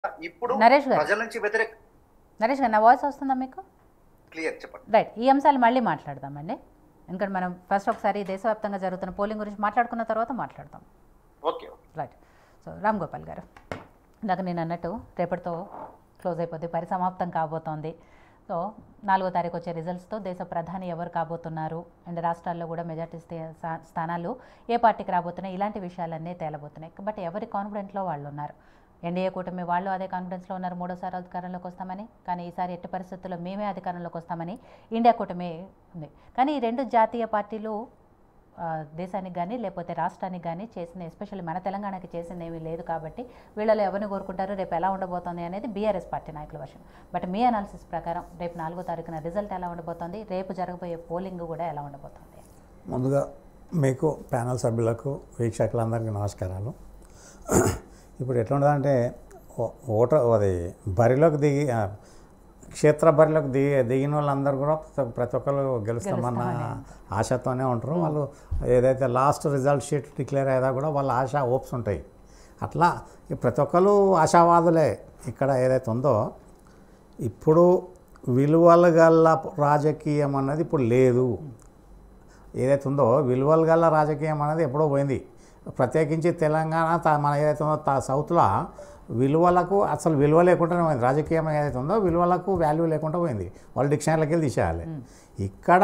ఇప్పుడు నరేష్ గారు. ప్రజల నుంచి వ్యతిరేక నరేష్ గారు నా వాయిస్ వస్తుందా మీకు క్లియర్ చెప్పండి రైట్ ఈ అంశాలు మళ్ళీ మాట్లాడదామండి ఎందుకంటే మనం ఫస్ట్ ఒకసారి దేశవ్యాప్తంగా జరుగుతున్న పోలింగ్ గురించి మాట్లాడుకున్న తర్వాత మాట్లాడదాం okay okay right so Ram Gopal గారు ఇందాక నేను అన్నట్టు రేపటితో క్లోజ్ అయిపోద్ది పరిసమాప్తం కాబోతోంది సో నాలుగో తారీఖు వచ్చే రిజల్ట్స్తో దేశ ప్రధాని ఎవరు కాబోతున్నారు అండ్ రాష్ట్రాల్లో కూడా మెజార్టీ స్థే- స్థా- స్థానాలు ఏ పార్టీకి రాబోతున్నాయి ఇలాంటి విషయాలన్నీ తేలబోతున్నాయి బట్ ఎవరి కాన్ఫిడెంట్లో వాళ్ళు ఉన్నారు ఎన్డీఏ కూటమి వాళ్ళు అదే కాన్ఫిడెన్స్లో ఉన్నారు మూడోసారి అధికారంలోకి వస్తామని కానీ ఈసారి ఎట్టి పరిస్థితుల్లో మేమే అధికారంలోకి వస్తామని ఇండియా కూటమి ఉంది కానీ ఈ రెండు జాతీయ పార్టీలు ఆ, దేశానికి కానీ లేకపోతే రాష్ట్రానికి కానీ చేసిన ఎస్పెషల్లీ మన తెలంగాణకి చేసింది ఏమీ లేదు కాబట్టి వీళ్ళలో ఎవరిని కోరుకుంటారు రేపు ఎలా ఉండబోతోంది అనేది బీఆర్ఎస్ పార్టీ నాయకుల వర్షం బట్ మీ అనాలిసిస్ ప్రకారం రేపు నాలుగో తారీఖున రిజల్ట్ ఎలా ఉండబోతోంది రేపు జరగబోయే పోలింగ్ కూడా ఎలా ఉండబోతోంది ముందుగా మీకు ప్యానల్ సభ్యులకు వీక్షకులందరికీ నమస్కారాలు ఇప్పుడు ఎట్లుంటుందంటే ఓ- ఓటర్ అది బరిలోకి దిగి ఆ, క్షేత్ర బరిలోకి దిగి దిగిన వాళ్ళందరూ కూడా ప్రతి- ప్రతి ఒక్కరు గెలుస్తామన్న ఆశతోనే ఉంటారు వాళ్ళు ఏదైతే లాస్ట్ రిజల్ట్ షీట్ డిక్లేర్ అయ్యేదా కూడా వాళ్ళ ఆశ హోప్స్ ఉంటాయి అట్లా ఈ ప్రతి ఒక్కరు ఆశావాదులే ఇక్కడ ఏదైతే ఉందో ఇప్పుడు విలువలు గల రాజకీయం అన్నది ఇప్పుడు లేదు ఏదైతే ఉందో విలువలు గల రాజకీయం అనేది ఎప్పుడో పోయింది ప్రత్యేకించి తెలంగాణ తా- మన ఏదైతే ఉందో తా సౌత్లో విలువలకు అసలు విలువ లేకుండా పోయింది రాజకీయం ఏదైతే ఉందో విలువలకు వాల్యూ లేకుండా పోయింది వాళ్ళు డిక్షనరీలకి వెళ్ళి తీసేయాలి ఇక్కడ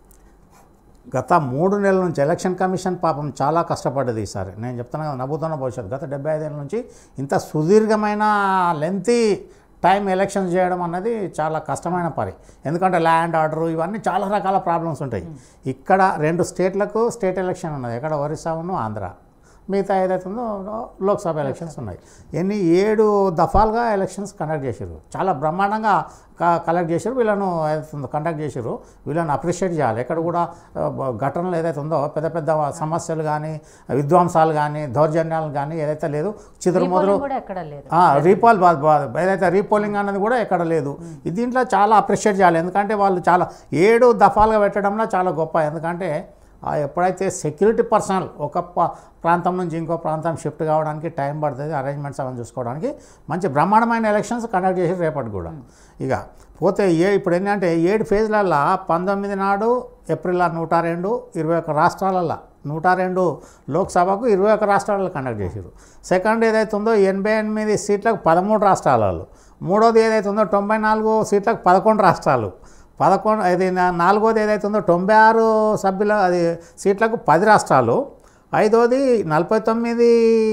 గత మూడు నెలల నుంచి ఎలక్షన్ కమిషన్ పాపం చాలా కష్టపడ్డది ఈసారి నేను చెప్తున్నా కదా నవ్వుతున్న భవిష్యత్తు గత డెబ్బై ఐదేళ్ళ నుంచి ఇంత సుదీర్ఘమైన లెంతీ టైం ఎలక్షన్స్ చేయడం అన్నది చాలా కష్టమైన పని ఎందుకంటే ల్యాండ్ ఆర్డర్ ఇవన్నీ చాలా రకాల ప్రాబ్లమ్స్ ఉంటాయి ఇక్కడ రెండు స్టేట్లకు స్టేట్ ఎలక్షన్ ఉన్నది ఎక్కడ ఒరిస్సా ఉన్ను ఆంధ్ర మిగతా ఏదైతే ఉందో లోక్సభ ఎలక్షన్స్ ఉన్నాయి ఎన్ని ఏడు దఫాలుగా ఎలక్షన్స్ కండక్ట్ చేశారు చాలా బ్రహ్మాండంగా క- కలెక్ట్ చేశారు వీళ్ళను ఏదైతే ఉందో కండక్ట్ చేశారు వీళ్ళని అప్రిషియేట్ చేయాలి ఎక్కడ కూడా ఆ, బ- ఘటనలు ఏదైతే ఉందో పెద్ద పెద్ద సమస్యలు కానీ విధ్వంసాలు కానీ దౌర్జన్యాలు కానీ ఏదైతే లేదు చిదురుమదురు Repolling కూడా ఎక్కడ లేదు ఆ, రీపోల్ బా- బా- ఏదైతే రీపోలింగ్ అన్నది కూడా ఎక్కడ లేదు ఇది దీంట్లో చాలా అప్రిషియేట్ చేయాలి ఎందుకంటే వాళ్ళు చాలా ఏడు దఫాలుగా పెట్టడంలో చాలా గొప్ప ఎందుకంటే ఆ ఎప్పుడైతే సెక్యూరిటీ పర్సనల్ ఒక ప- ప్రాంతం నుంచి ఇంకో ప్రాంతం షిఫ్ట్ కావడానికి టైం పడుతుంది అరేంజ్మెంట్స్ అవన్నీ చూసుకోవడానికి మంచి బ్రహ్మాండమైన ఎలక్షన్స్ కండక్ట్ చేసి రేపటి కూడా ఇక పోతే ఏ ఇప్పుడు ఏంటంటే ఏడు ఫేజ్లల్లో పంతొమ్మిది నాడు ఏప్రిల్ నూట రెండు ఇరవై ఒక్క రాష్ట్రాలల్లో నూట రెండు లోక్సభకు ఇరవై ఒక్క రాష్ట్రాలలో కండక్ట్ చేశారు సెకండ్ ఏదైతే ఉందో ఎనభై ఎనిమిది సీట్లకు పదమూడు రాష్ట్రాలలో మూడోది ఏదైతే ఉందో తొంభై నాలుగు సీట్లకు పదకొండు రాష్ట్రాలు పదకొండు అది నా- నాలుగోది ఏదైతే ఉందో తొంభై ఆరు సభ్యుల అది సీట్లకు పది రాష్ట్రాలు ఐదోది నలభై తొమ్మిది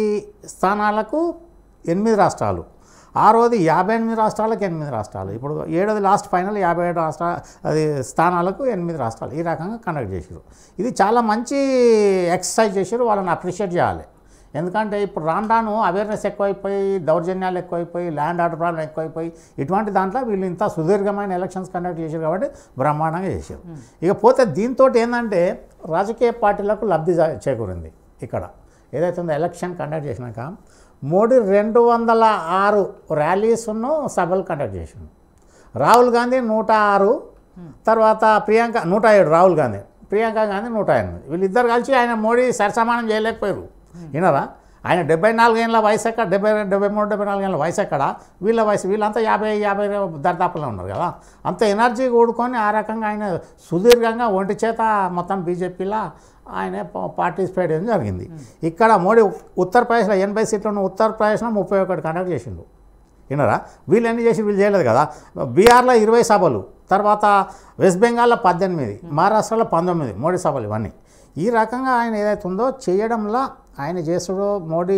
స్థానాలకు ఎనిమిది రాష్ట్రాలు ఆరోది యాభై ఎనిమిది రాష్ట్రాలకు ఎనిమిది రాష్ట్రాలు ఇప్పుడు ఏడోది లాస్ట్ ఫైనల్ యాభై ఏడు రాష్ట్ర అది స్థానాలకు ఎనిమిది రాష్ట్రాలు ఈ రకంగా కండక్ట్ చేశారు ఇది చాలా మంచి ఎక్సర్సైజ్ చేశారు వాళ్ళని అప్రిషియేట్ చేయాలి ఎందుకంటే ఇప్పుడు రాను రాను అవేర్నెస్ ఎక్కువైపోయి దౌర్జన్యాలు ఎక్కువైపోయి ల్యాండ్ ఆర్డర్ ప్రాబ్లం ఎక్కువైపోయి ఇటువంటి దాంట్లో వీళ్ళు ఇంత సుదీర్ఘమైన ఎలక్షన్స్ కండక్ట్ చేశారు కాబట్టి బ్రహ్మాండంగా చేశారు ఇక పోతే దీంతో ఏంటంటే రాజకీయ పార్టీలకు లబ్ధి జా- చేకూరింది ఇక్కడ ఏదైతే ఉందో ఎలక్షన్ కండక్ట్ చేసినాక మోడీ రెండు వందల ఆరు ర్యాలీస్ను సభలు కండక్ట్ చేసిండు రాహుల్ గాంధీ నూట ఆరు తర్వాత ప్రియాంక నూట ఏడు రాహుల్ గాంధీ ప్రియాంక గాంధీ నూట ఎనిమిది వీళ్ళిద్దరు కలిసి ఆయన మోడీ సరసమానం చేయలేకపోయారు వినరా ఆయన డెబ్బై నాలుగేళ్ళ వయసు ఎక్కడ డెబ్బై డెబ్బై మూడు డెబ్బై నాలుగేళ్ళ వయసు ఎక్కడ వీళ్ళ వయసు వీళ్ళంతా యాభై యాభై దరిదాపులో ఉన్నారు కదా అంత ఎనర్జీ కూడుకొని ఆ రకంగా ఆయన సుదీర్ఘంగా ఒంటి చేత మొత్తం బీజేపీలో ఆయన ప- పార్టిసిపేట్ చేయడం జరిగింది ఇక్కడ మోడీ ఉత్తరప్రదేశ్లో ఎనభై సీట్లను ఉత్తరప్రదేశ్లో ముప్పై ఒకటి కండక్ట్ చేసిండు వినరా వీళ్ళు ఎన్ని చేసి వీళ్ళు చేయలేదు కదా బీహార్లో ఇరవై సభలు తర్వాత వెస్ట్ బెంగాల్లో పద్దెనిమిది మహారాష్ట్రలో పంతొమ్మిది మోడీ సభలు ఇవన్నీ ఈ రకంగా ఆయన ఏదైతే ఉందో చేయడంలో ఆయన చేసుడు మోడీ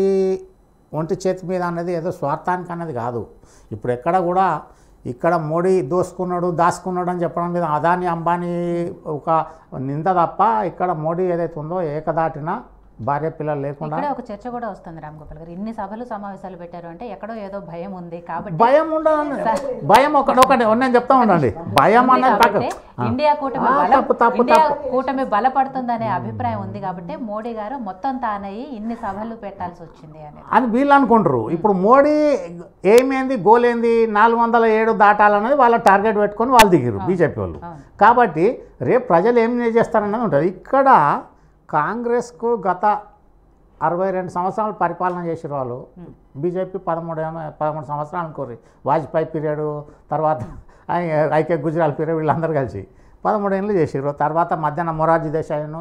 ఒంటి చేతి మీద అన్నది ఏదో స్వార్థానికి అన్నది కాదు ఇప్పుడు ఎక్కడ కూడా ఇక్కడ మోడీ దోసుకున్నాడు దాచుకున్నాడు అని చెప్పడం మీద అదాని అంబానీ ఒక నింద తప్ప ఇక్కడ మోడీ ఏదైతే ఉందో ఏకదాటిన భార్య పిల్లలు లేకుండా ఇక్కడే ఒక చర్చ కూడా వస్తుంది రామ్ గోపాల్ గారు ఇన్ని సభలు సమావేశాలు పెట్టారు అంటే ఎక్కడో ఏదో భయం ఉంది కాబట్టి భయం ఉండదండి భయం ఒకటి ఒకటి నేను చెప్తా ఉండండి భయం ఉంది అన్నది కాబట్టి పక్క ఇండియా కూటమి ఆ, బలం తప్పు, తప్పు, ఇండియా తప్పు. కూటమి బలపడుతుందనే అభిప్రాయం ఉంది కాబట్టి మోడీ గారు మొత్తం తానయ్యి ఇన్ని సభలు పెట్టాల్సి వచ్చింది అనేది అని వీళ్ళు అనుకుంటారు ఇప్పుడు మోడీ ఏమేంది గోల్ ఏంది నాలుగు వందల ఏడు దాటాలన్నది వాళ్ళ టార్గెట్ పెట్టుకొని వాళ్ళు దిగారు బీజేపీ వాళ్ళు అవును. కాబట్టి రేపు ప్రజలు ఏం చేస్తారన్నది ఉంటుంది ఇక్కడ కాంగ్రెస్కు గత అరవై రెండు సంవత్సరాలు పరిపాలన చేసిన వాళ్ళు బీజేపీ పదమూడు ఏమో పదమూడు సంవత్సరాలు అనుకోరు వాజ్పేయి పీరియడ్ తర్వాత ఐ- ఐక్య గుజరాల్ పీరియడ్ వీళ్ళందరూ కలిసి పదమూడు ఏళ్ళు చేసారు తర్వాత మధ్యాహ్నం మొరార్జీ దేశాయ్ను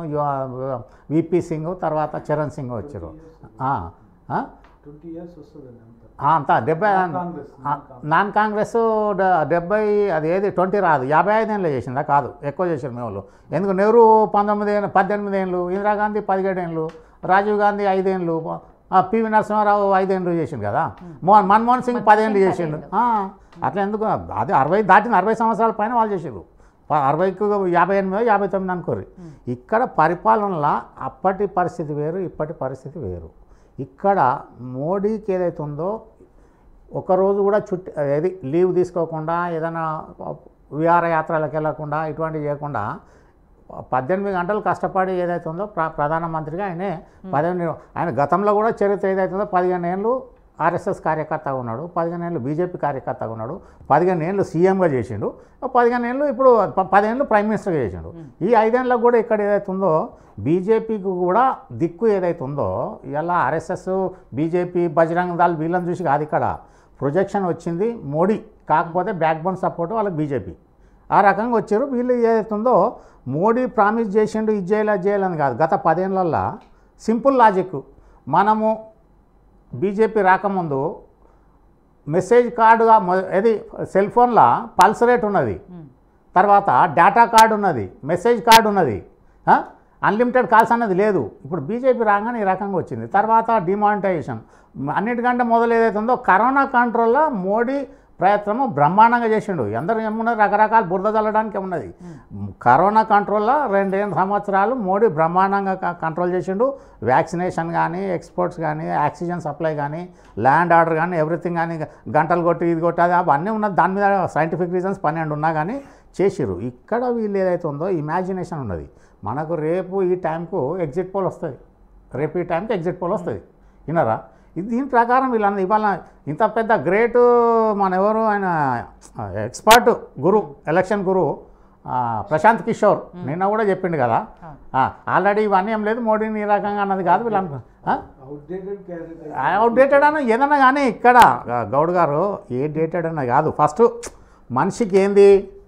విపి సింగ్ తర్వాత చరణ్ సింగ్ వచ్చారు ఆ, ఆ? ట్వంటీ ఇయర్స్ వస్తుందండి అంత ఆ, అంతా డెబ్బై కాంగ్రెస్, ఆ, నాన్ కాంగ్రెస్ డ- డెబ్బై అది ఏది ట్వంటీ రాదు యాభై ఐదు ఏళ్ళు చేసిందా కాదు ఎక్కువ చేశారు మేము వాళ్ళు ఎందుకు నెహ్రూ పంతొమ్మిది ఏళ్ళు పద్దెనిమిది ఏళ్ళు ఇందిరాగాంధీ పదిహేడు ఏళ్ళు రాజీవ్ గాంధీ ఐదేళ్ళు ఆ, పివి నరసింహారావు ఐదేళ్ళు చేసిండు కదా మోహన్ మన్మోహన్ సింగ్ పదేళ్ళు చేసిండు ఆ, అట్లా ఎందుకు అది అరవై దాటిన అరవై సంవత్సరాల పైన వాళ్ళు చేసారు అరవైకు యాభై ఎనిమిది యాభై తొమ్మిది అనుకోరు ఇక్కడ పరిపాలనలో అప్పటి పరిస్థితి వేరు ఇప్పటి పరిస్థితి వేరు ఇక్కడ మోడీకి ఏదైతే ఉందో ఒకరోజు కూడా చుట్టి ఏది లీవ్ తీసుకోకుండా ఏదైనా విహారయాత్రలకు వెళ్ళకుండా ఇటువంటివి చేయకుండా పద్దెనిమిది గంటలు కష్టపడి ఏదైతే ఉందో ప్ర ప్రధానమంత్రిగా ఆయనే పదిహేను ఆయన గతంలో కూడా చరిత్ర ఏదైతే ఉందో పదిహేను ఏళ్ళు ఆర్ఎస్ఎస్ కార్యకర్తగా ఉన్నాడు పదిహేను ఏళ్ళు బీజేపీ కార్యకర్తగా ఉన్నాడు పదిహేను ఏళ్ళు సీఎంగా చేసిండు పదిహేను ఏళ్ళు ఇప్పుడు ప- పదిహేను ప్రైమ్ మినిస్టర్గా చేసిండు ఈ ఐదేళ్ళకు కూడా ఇక్కడ ఏదైతే ఉందో బీజేపీకి కూడా దిక్కు ఏదైతే ఉందో ఇలా ఆర్ఎస్ఎస్ బీజేపీ బజరంగ దళ్ వీళ్ళని చూసి కాదు ఇక్కడ ప్రొజెక్షన్ వచ్చింది మోడీ కాకపోతే బ్యాక్ బోన్ సపోర్ట్ వాళ్ళకి బీజేపీ ఆ రకంగా వచ్చారు వీళ్ళు ఏదైతే ఉందో మోడీ ప్రామిస్ చేసిండు ఇది చేయాలి అది చేయాలని కాదు గత పదేళ్ళల్లో సింపుల్ లాజిక్ మనము బీజేపీ రాకముందు మెసేజ్ కార్డుగా మొ- ఏది సెల్ ఫోన్లో పల్స్ రేట్ ఉన్నది తర్వాత డేటా కార్డు ఉన్నది మెసేజ్ కార్డు ఉన్నది ఆ? అన్లిమిటెడ్ కాల్స్ అన్నది లేదు ఇప్పుడు బీజేపీ రాగానే ఈ రకంగా వచ్చింది తర్వాత డిమానిటైజేషన్ అన్నిటికంటే మొదలు ఏదైతే ఉందో కరోనా కంట్రోల్లో మోడీ ప్రయత్నము బ్రహ్మాండంగా చేసిండు ఎందరు ఏమున్నది రకరకాల బురద చల్లడానికి ఉన్నది కరోనా కంట్రోల్లో రెండేళ్ళ సంవత్సరాలు మోడీ బ్రహ్మాండంగా క- కంట్రోల్ చేసిండు వ్యాక్సినేషన్ కానీ ఎక్స్పోర్ట్స్ కానీ ఆక్సిజన్ సప్లై కానీ ల్యాండ్ ఆర్డర్ కానీ ఎవ్రీథింగ్ కానీ గంటలు కొట్టి ఇది కొట్టి అది అవన్నీ ఉన్నది దాని మీద సైంటిఫిక్ రీజన్స్ పన్నెండు ఉన్నా కానీ చేసిర్రు ఇక్కడ వీళ్ళు ఏదైతే ఉందో ఇమాజినేషన్ ఉన్నది మనకు రేపు ఈ టైంకు ఎగ్జిట్ పోల్ వస్తుంది రేపు ఈ టైంకి ఎగ్జిట్ పోల్ వస్తుంది విన్నారా ఇది దీని ప్రకారం వీళ్ళందరూ ఇవాళ ఇంత పెద్ద గ్రేట్ మన ఎవరు ఆయన ఎక్స్పర్ట్ గురు ఎలక్షన్ గురు ఆ, ప్రశాంత్ కిషోర్ నిన్న కూడా చెప్పిండు కదా ఆల్రెడీ ఇవన్నీ ఏం లేదు మోడీని ఈ రకంగా అన్నది కాదు వీళ్ళు అనుకో ఆ? అవుట్డేటెడ్ క్యారెక్టర్ అవుట్డేటెడ్ అన్న ఏదన్నా కానీ ఇక్కడ గ- గౌడ్ గారు ఏ డేటెడ్ అన్న కాదు ఫస్ట్ మనిషికి ఏంది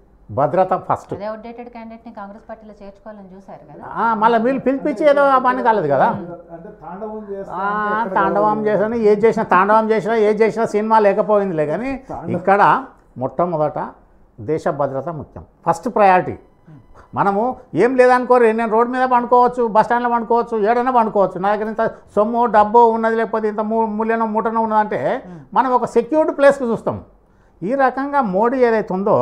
భద్రత ఫస్ట్ అదే అవుట్డేటెడ్ క్యాండిడేట్ని కాంగ్రెస్ పార్టీలో చేర్చుకోవాలని చూశారు కదా మళ్ళీ వీళ్ళు పిలిపించి ఏదో ఆ పని కాలేదు కదా అంటే తాండవం చేస్తా ఆ, అంటే ఎక్కడ తాండవం చేసాను ఏది చేసినా తాండవం చేసినా ఏది చేసినా సినిమా లేకపోయిందిలే కానీ ఇక్కడ మొట్టమొదట దేశ భద్రత ముఖ్యం ఫస్ట్ ప్రయారిటీ మనము ఏం లేదనుకోరు నేను రోడ్ మీద పండుకోవచ్చు బస్ స్టాండ్లో పండుకోవచ్చు ఏడైనా పండుకోవచ్చు నా దగ్గర ఇంత సొమ్ము డబ్బు ఉన్నది లేకపోతే ఇంత మూ మూల్యనో మూటనో ఉన్నదంటే మనం ఒక సెక్యూర్డ్ ప్లేస్కి చూస్తాం ఈ రకంగా మోడీ ఏదైతే ఉందో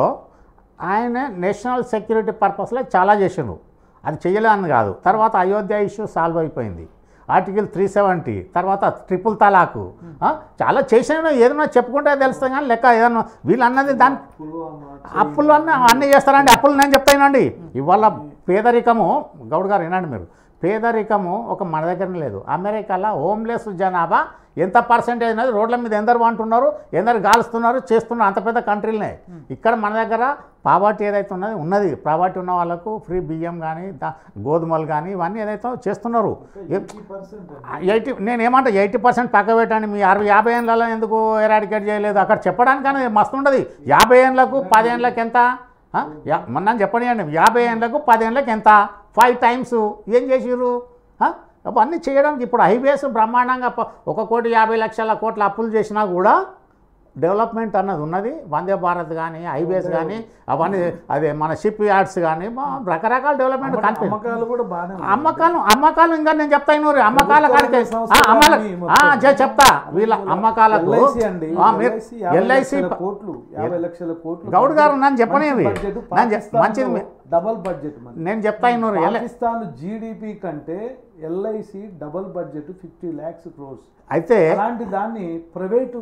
ఆయన నేషనల్ సెక్యూరిటీ పర్పస్లో చాలా చేసిండ్రు అది చేయలేదని కాదు తర్వాత అయోధ్య ఇష్యూ సాల్వ్ అయిపోయింది ఆర్టికల్ త్రీ సెవెంటీ తర్వాత ట్రిపుల్ తలాకు ఆ, చాలా చేసిన ఏదైనా చెప్పుకుంటే తెలుస్తుంది కానీ లెక్క ఏదన్నా వీళ్ళు అన్నది దాని పుల్వామా అప్పులు అన్నీ అన్నీ చేస్తారండి అప్పులు నేను చెప్తానండి ఇవాళ పేదరికము గౌడ్ గారు వినండి మీరు పేదరికము ఒక మన దగ్గర లేదు అమెరికాలో హోమ్లెస్ జనాభా ఎంత పర్సెంటేజ్ అనేది రోడ్ల మీద ఎందరు వంటున్నారు ఎందరు గాలుస్తున్నారు చేస్తున్నారు అంత పెద్ద కంట్రీలనే ఇక్కడ మన దగ్గర పావర్టీ ఏదైతే ఉన్నది ఉన్నది పావర్టీ ఉన్న వాళ్ళకు ఫ్రీ బియ్యం కానీ దా- గోధుమలు కానీ ఇవన్నీ ఏదైతే చేస్తున్నారు ఏ- ఎయిటీ పర్సెంట్ ఎయిటీ నేను ఏమంటా ఎయిటీ పర్సెంట్ పక్క పెట్టండి మీ అరవై యాభై ఏళ్ళలో ఎందుకు ఎరాడికేట్ చేయలేదు అక్కడ చెప్పడానికనే మస్తు ఉండదు యాభై ఏళ్ళకు పది ఏళ్ళకి ఎంత ఆ? యా- మొన్న చెప్పనియండి యాభై ఏళ్ళకు పది ఏళ్ళకి ఎంత ఫైవ్ టైమ్స్ ఏం చేసిర్రు ఆ? అవన్నీ చేయడానికి ఇప్పుడు హైవేస్ బ్రహ్మాండంగా ప- ఒక కోటి యాభై లక్షల కోట్ల అప్పులు చేసినా కూడా డెవలప్మెంట్ అన్నది ఉన్నది వందే భారత్ కానీ హైవేస్ కానీ అవన్నీ అదే మన షిప్ యార్డ్స్ కానీ మా రకరకాల డెవలప్మెంట్ కనిపి అమ్మకాలు కూడా బాగానే ఉన్నాయి. అమ్మకాలు అమ్మకాలు ఇంకా నేను చెప్తా ఇన్నూరు అమ్మకాల కాడికి ఆ, అమ్మల ఆ, చె- చెప్తా వీళ్ళ అమ్మకాలకు LIC అండి ఆ, మీరు LIC యాభై ఎల్ఐసి లక్షల కోట్లు యాభై లక్షల కోట్లు గౌడ్ గారు నన్ను చెప్పనివి. మంచి బడ్జెట్. నన్ను చెప్- పాకిస్తాన్లో మంచిది మీ- డబల్ బడ్జెట్ మనది. నేను చెప్తా ఇన్నూరు ఎల్ పాకిస్తాన్ జీడిపి కంటే LIC double budget fifty lakhs crores అయితే అలాంటి దాన్ని ప్రైవేటు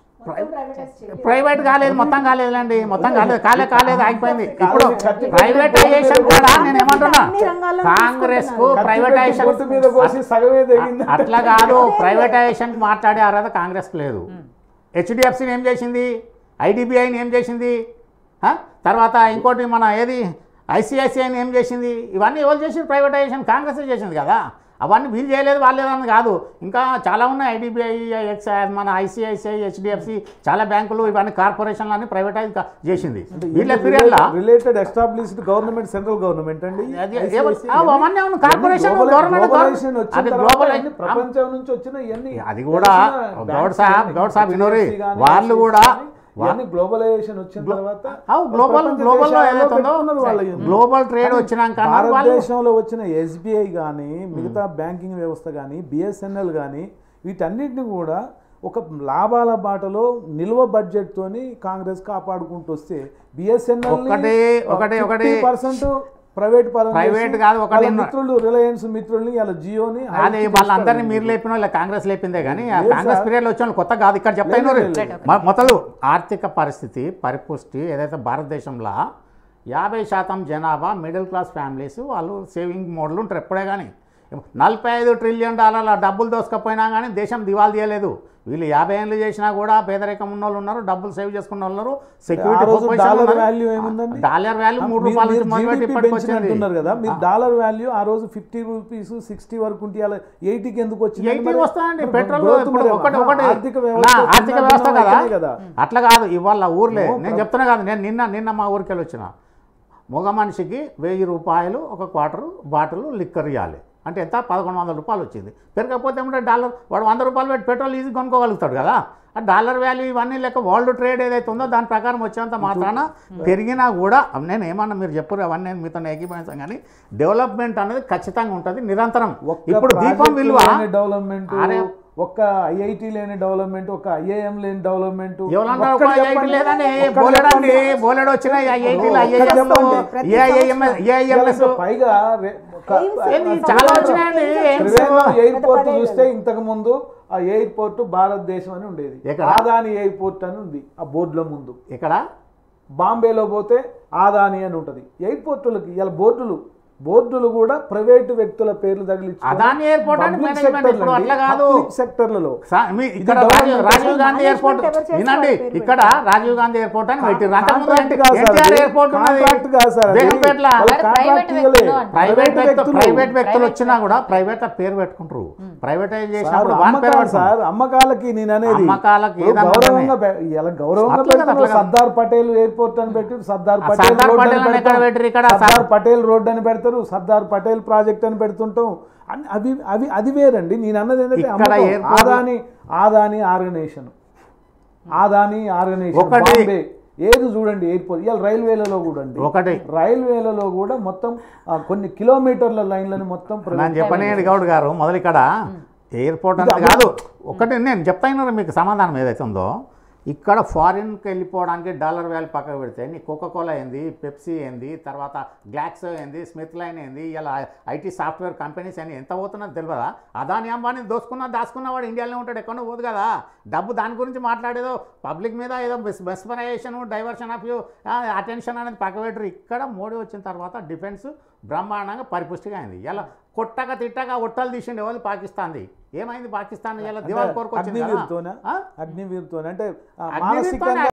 ప్రైవేట్ కాలేదు మొత్తం కాలేదులేండి మొత్తం కాలేదు కాలే కాలేదు ఆగిపోయింది ఇప్పుడు ప్రైవేటైజేషన్ కూడా నేను ఏమంటున్నా అన్ని రంగాల్లో కాంగ్రెస్ కు ఖర్చు పెట్టి ప్రైవేటైజేషన్ బొట్టు మీద పోసి సగమే తెగింది అట్లా కాదు ప్రైవేటైజేషన్ మాట్లాడే అర్హత కాంగ్రెస్కి లేదు హెచ్డిఎఫ్సిని ఏం చేసింది ఐడిబిఐని ఏం చేసింది ఆ? తర్వాత ఇంకోటి మన ఏది ఐసిఐసిఐని ఏం చేసింది ఇవన్నీ ఎవరు చేసింది ప్రైవేటైజేషన్ కాంగ్రెస్ చేసింది కదా అవన్నీ వీళ్ళు చేయలేదు వాళ్ళు లేదని కాదు ఇంకా చాలా ఉన్నాయి ఐడిబిఐ ఎక్స్ మన ఐసిఐసిఐ హెచ్డిఎఫ్సి చాలా బ్యాంకులు ఇవన్నీ కార్పొరేషన్లు అన్ని ప్రైవేటైజ్ చేసింది వీళ్ళ పీరియడ్లో related established government central government అండి అది ICICI. ఏమ- ఆ, అవన్నీ అవును, corporation, Global- government, globalization government. వచ్చిన అది తర్వాత global- అన్ని ప్రపంచం నుంచి వచ్చిన ఇవన్నీ అది కూడా తెలిసిన గౌడ్ banks సాబ్, కానీ, గౌడ్ సాబ్ వినోరి, HDFC కానీ, వాళ్ళు ICICI కూడా- కానీ, ఇవన్నీ గ్లోబలైజేషన్ వచ్చిన తర్వాత అవు గ్లోబల్ ప్రపంచ గ్లోబల్ లో దేశాలలో ఏదైతే ఉందో పెట్టుకున్నారు వాళ్ళు ఇవన్నీ. గ్లోబల్ ట్రేడ్ వచ్చినాక అన్నారు వాళ్ళు భారతదేశంలో వచ్చిన ఎస్బీఐ కానీ మిగతా బ్యాంకింగ్ వ్యవస్థ కానీ బిఎస్ఎన్ఎల్ కానీ వీటన్నిటిని కూడా ఒక లాభాల బాటలో నిల్వ బడ్జెట్ తోని కాంగ్రెస్ కాపాడుకుంటూ వస్తే బిఎస్ఎన్ఎల్ ఒకటి- ఒకటి- ఒకటి- పర్సెంట్ ప్రైవేట్ పరం ప్రైవేట్ చేసి కాదు, ఒకటి వాళ్ళ ఉన్న- మిత్రులు రిలయన్స్ మిత్రుల్ని ఇలా జియోని అదే వాళ్ళందరినీ మీరు లేపిన వాళ్ళ కాంగ్రెస్ లేపిందే కానీ ఆ లేదు కాంగ్రెస్ సార్. పీరియడ్లో వచ్చిన వాళ్ళు కొత్త కాదు ఇక్కడ చెప్తాను లేదు, లేదు, మొదలు ఆర్థిక పరిస్థితి పరిపుష్టి ఏదైతే భారతదేశంలో యాభై శాతం జనాభా మిడిల్ క్లాస్ ఫ్యామిలీస్ వాళ్ళు సేవింగ్ మోడల్ ఉంటారు ఎప్పుడే కానీ నలభై ఐదు ట్రిలియన్ డాలర్ల డబ్బులు దోసుకపోయినా కానీ దేశం దివాలు తీయలేదు వీళ్ళు యాభై ఏళ్ళు చేసినా కూడా పేదరికం ఉన్న వాళ్ళు ఉన్నారు డబ్బులు సేవ్ చేసుకున్న వాళ్ళు ఉన్నారు ఆ రోజు డాలర్ వాల్యూ ఏముందండి డాలర్ వాల్యూ మూడు మీరు- రూపాయల మీరు నుంచి మొదలుపెట్టి GDP ఇప్పటికి పెంచిన వచ్చింది అంటున్నారు కదా మీరు డాలర్ వాల్యూ ఆ రోజు ఫిఫ్టీ రూపీస్ సిక్స్టీ వరకు ఉంటే అలా ఎయిటీకి ఎందుకు వచ్చింది ఎయిటీ వస్తుందండి పెట్రోల్ growth ఇప్పుడు మరి ఒకటి ఆహా, ఒకటి ఆర్థిక నా వ్యవస్థ ఆర్థిక చిన్న వ్యవస్థ భిన్నం కదా అయితేనే కదా అట్లా కాదు ఇవాళ ఊర్లే ఓ, నేను చెప్తున్నా కాదు నేను నిన్న నిన్న మా ఊరికి వెళ్ళి వచ్చిన మగ మనిషికి వెయ్యి రూపాయలు ఒక క్వార్టర్ బాటిల్ లిక్కర్ ఇవ్వాలి అంటే ఎంత పదకొండు వందల రూపాయలు వచ్చింది పెరగకపోతే ఏమంటే డాలర్ వాడు వంద రూపాయలు పెట్టి పెట్రోల్ ఈజీ కొనుక్కోగలుగుతాడు కదా ఆ డాలర్ వాల్యూ ఇవన్నీ లెక్క వరల్డ్ ట్రేడ్ ఏదైతే ఉందో దాని ప్రకారం వచ్చేంత మాత్రాన పెరిగినా కూడా నేను ఏమన్నా మీరు చెప్పారు అవన్నీ నేను మీతో ఏకీభవించాను కానీ డెవలప్మెంట్ అనేది ఖచ్చితంగా ఉంటుంది నిరంతరం ఇప్పుడు దీపం విలువ డెవలప్మెంట్ అరే- ఒక్క ఐఐటి లేని డెవలప్మెంట్ ఒక ఐఐఎం లేని డెవలప్మెంట్ ఎవరన్నారు ఒక ఐఐటి లేదని బోలెడండి బోలెడు వచ్చినాయి ఐఐటీలు ఐఐఎస్ ఏఐఎంఎస్ ఏఐఎంఎస్ పైగా రే- ఒక- ఏంది చాలా వచ్చినాయండి ఎయిమ్స్. త్రివేంద్రం ఎయిర్పోర్ట్ చూస్తే ఇంతకు ముందు ఆ ఎయిర్పోర్ట్ భారతదేశం అని ఉండేది ఎక్కడ? ఆదాని ఎయిర్పోర్ట్ అని ఉంది ఆ బోర్డుల ముందు ఇక్కడ బాంబేలో పోతే ఆదాని అని ఉంటుంది ఎయిర్పోర్టులకి ఇలా బోర్డులు బోర్డులు కూడా ప్రైవేటు వ్యక్తుల పేర్లు తగిలించి అదాని ఎయిర్పోర్ట్ అంటే మేనేజ్మెంట్ ఇప్పుడు అట్లా కాదు సెక్టర్లలో సా- మీ ఇక్కడ ఇది Rajiv government Rajiv Gandhi management airport ఎవరు చేస్తారు? వినండి పేరు ఇక్కడ రాజీవ్ గాంధీ ఎయిర్పోర్ట్ అని పెట్టిర్రు అంతకుముందు కాంట్రాక్ట్ కాదు సార్ ఎన్టీఆర్ అది. ఎయిర్పోర్ట్ ఉన్నది కాంట్రాక్ట్ కాదు సార్ అది. బేగంపేటలో వాళ్ళు అది కాంట్రాక్ట్ ప్రైవేట్ ఇవ్వలే. వ్యక్తులు అంట. ప్రైవేట్ వ్యక్తులు వ్యక్తులు. ప్రైవేట్ వ్యక్తులు ప్రైవేట్ వచ్చినా కూడా ప్రైవేట్ పేరు పెట్టుకుంటారు ప్రైవేటైజ్ సార్, చేసినప్పుడు వాన్ పేరు అమ్మకాలు పెట్టుకుంటారు. సార్ అమ్మకాలకి నేను అనేది అమ్మకాలకి ఇప్పుడు ఏదన్నా గౌరవంగా పె- ఇలా గౌరవంగా అట్లా కదా, పెడుతున్నారు. అట్లా కదా. సర్దార్ పటేల్ ఎయిర్పోర్ట్ అని పెట్టి సర్దార్ ఆ పటేల్ సర్దార్ రోడ్ పటేల్ అని అని ఎక్కడ పెడతాం. పెట్టిర్రు ఇక్కడ? సర్దార్ పటేల్ రోడ్ అని పెడతారు సర్దార్ పటేల్ ప్రాజెక్ట్ అని పెడుతుంటాం అన్ని అవి అవి అది వేరండి నేను అన్నది ఏంటంటే ఇక్కడ అమ్మకం. airport- Adani Adani organisation Adani organisation ఒకటి- బాంబే ఏది చూడండి ఎయిర్పోర్ట్ ఇవాళ రైల్వేలలో కూడా అండి ఒకటి రైల్వేలలో కూడా మొత్తం ఆ, కొన్ని కిలోమీటర్ల లైన్లను మొత్తం ప్రైవేట్ నేను చెప్పలేడు గౌడ్ గారు మొదలు ఇక్కడ ఎయిర్పోర్ట్ అనేది కాదు ఒకటి నేను చెప్తాను మీకు సమాధానం ఏదైతే ఉందో ఇక్కడ ఫారిన్కి వెళ్ళిపోవడానికి డాలర్ వాల్యూ పక్కకు పెడితే నీ కోకోకోలా ఏంది పెప్సీ ఏంది తర్వాత గ్లాక్సో ఏంది స్మిత్ లైన్ ఏంది ఇలా ఐటీ సాఫ్ట్వేర్ కంపెనీస్ అని ఎంత పోతున్నది తెలియదా అదాని అంబానీ దోసుకున్నా దాచుకున్న వాడు ఇండియాలోనే ఉంటాడు ఎక్కడో పోదు కదా డబ్బు దాని గురించి మాట్లాడేదో పబ్లిక్ మీద ఏదో mesmerisation diversion of you attention అనేది పక్క పెట్టరు ఇక్కడ మోడీ వచ్చిన తర్వాత డిఫెన్స్ బ్రహ్మాండంగా పరిపుష్టిగా అయింది ఇలా కొట్టక తిట్టక ఒట్టలు తీసిండే వాళ్ళు పాకిస్తాన్ది ఏమైంది పాకిస్తాన్ ఇలా దివాళ కోరుకొచ్చింది కదా అగ్నివీరుతోనే ఆ? అగ్నివీరుతోనే అంటే ఆ, అగ్నివీరుతోనే మానసికంగా